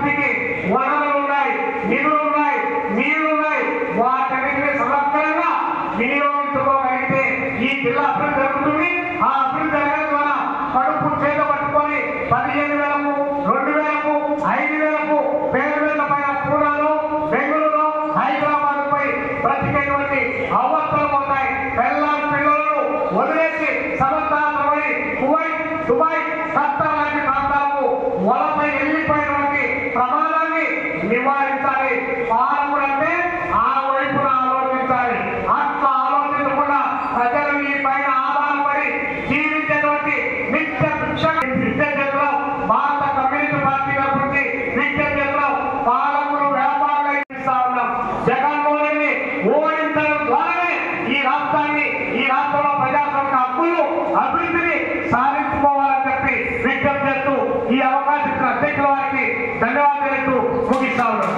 అభివృద్ధికి వనరులు ఉన్నాయి నిధులు ఉన్నాయి నీళ్లు ఉన్నాయి వాటన్నిటిని సమగ్రంగా వినియోగించుకోగలిగితే ఈ జిల్లా అభివృద్ధి జరుగుతుంది ఆ అభివృద్ధి జరగడం ద్వారా కడుపు చేత పట్టుకొని పదిహేను వేలకు రెండు వేలకు ఐదు వేలకు పేరు వేల పైన పూనాలు బెంగళూరు హైదరాబాద్ పై బ్రతికేటువంటి అవస్థలు పోతాయి పిల్లల పిల్లలను వదిలేసి సంవత్సరాలపై కువైట్ దుబాయ్ ఖత్తర్ లాంటి ప్రాంతాలకు వలపై వెళ్ళిపోయినటువంటి ప్రమాదాన్ని నివారించాలి పాలకుడు అంటే ఆ వైపున ఆలోచించాలి అట్లా ఆలోచించకుండా ప్రజలు ఈ పైన ఆధారపడి జీవించేటువంటి నిత్య భిక్ష విద్యార్థులు భారత కమ్యూనిస్ట్ పార్టీ గురించి విద్యార్థులు పాలకులు వ్యాపారులు ఇస్తా ఉన్నాం జగన్మోహన్ రెడ్డి ఓడించడం ద్వారానే ఈ రాష్ట్రాన్ని ఈ రాష్ట్రంలో ప్రజాస్వామ్య హక్కులు అభివృద్ధిని సాధించుకోవాలని చెప్పి విజ్ఞప్తి చేస్తూ ఈ అవకాశం ఇచ్చిన అధ్యక్షుల వారికి ధన్యవాదాలు ముగిస్తా ఉన్నాం